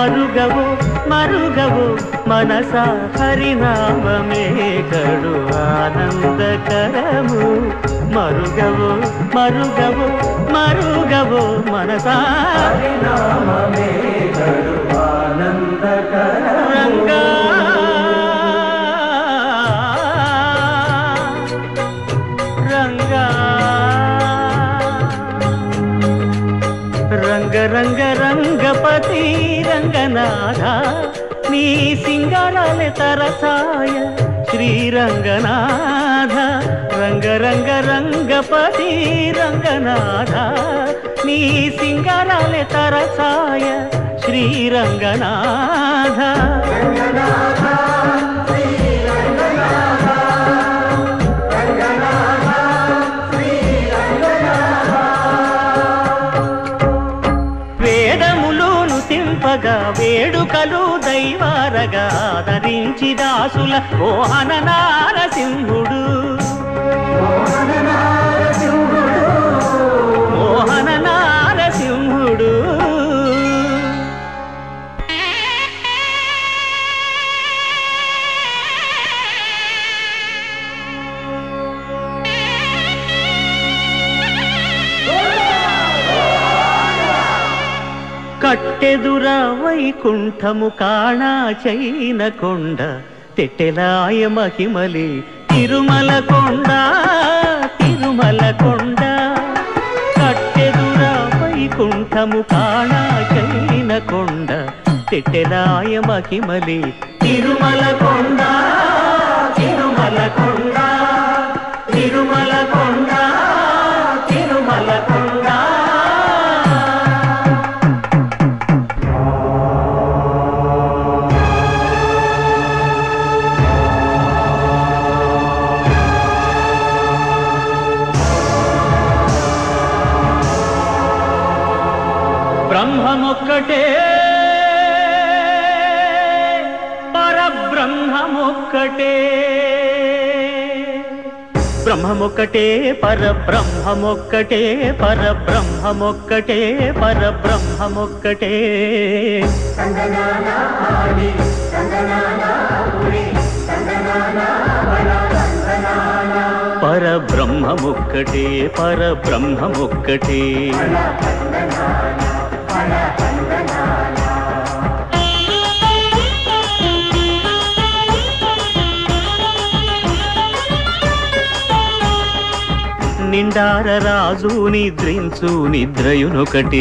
మరుగవు మరుగవు మనస హరినామమే కడు ఆనందకరము మరుగవు మరుగవు మరుగవు మనస హరినామమే కడు ఆనందకరము. రంగా రంగా రంగ రంగ రంగపతి రంగనాథ నీ సింగారాలే తరసాయ శ్రీరంగనాథ రంగ రంగ రంగపతి రంగనాథ నీ సింగారాలే తరసాయ శ్రీరంగనాథ రంగనాథ, శ్రీ రంగనాథ, రంగనాథ, శ్రీ రంగనాథ. వేదములోను తింపగా వేడుకలు దైవారగా ఆదరించి దాసుల మోహన నారసింహుడు మోహన నారసింహుడు, మోహన నారసింహుడు కట్టెదుర వైకుంఠము కాణా చైన కొండ తెట్టెలాయ మహిమలి తిరుమల కొండ తిరుమల కొండ కట్టెదుర వైకుంఠము కాణా చైన కొండ తెట్టెలాయ మహిమలి తిరుమల కొండ తిరుమల కొండ తిరుమల కొండ తిరుమల కొండ బ్రహ్మమొక్కటే పరబ్రహ్మమొక్కటే బ్రహ్మమొక్కటే పరబ్రహ్మమొక్కటే పరబ్రహ్మమొక్కటే పరబ్రహ్మమొక్కటే రంగనాథ ఆడి, రంగనాథ ఉడి, రంగనాథ బల, రంగనాథ పరబ్రహ్మమొక్కటే పరబ్రహ్మమొక్కటే బల, రంగనాథ, బల, రంగనాథ. నిండార రాజు నిద్రించు నిద్రయునొకటి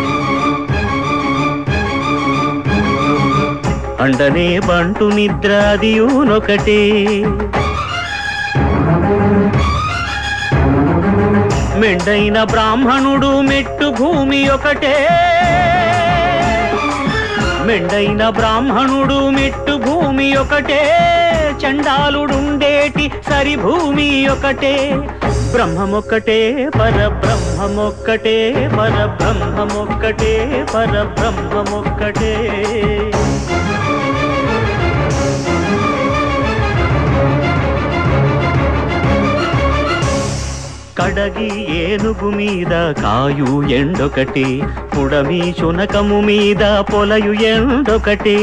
అండనే బంటు నిద్ర అదియునొకటి మెండైన బ్రాహ్మణుడు మెట్టు భూమి ఒకటే మెండైన బ్రాహ్మణుడు మెట్టు భూమి ఒకటే చండాలుడుండేటి సరి భూమి ఒకటే బ్రహ్మమొక్కటే పరబ్రహ్మమొక్కటే పరబ్రహ్మమొక్కటే పరబ్రహ్మమొక్కటే కడగి ఏనుగు మీద కాయు ఎండొకటి పుడమి శునకము మీద పొలయు ఎండొకటి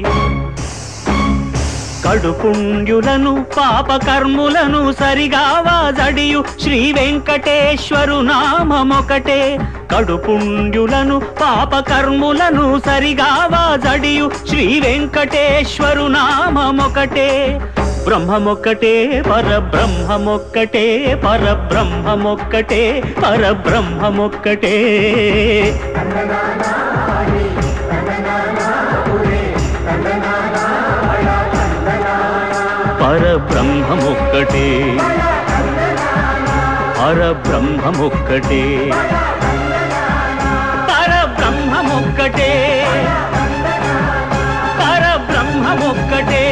కడుపుండ్యులను పాపకర్ములను సరిగావా జడియు శ్రీ వెంకటేశ్వరు నామమొకటే కడుపుండ్యులను పాపకర్ములను సరిగావా జడియు శ్రీ వెంకటేశ్వరు నామమొకటే బ్రహ్మమొక్కటే పరబ్రహ్మమొక్కటే పరబ్రహ్మమొక్కటే పరబ్రహ్మమొక్కటే రంగనాథ ఆడి, రంగనాథ ఉడి, రంగనాథ బల, రంగనాథ పరబ్రహ్మమొక్కటే పరబ్రహ్మమొక్కటే పరబ్రహ్మమొక్కటే పరబ్రహ్మమొక్కటే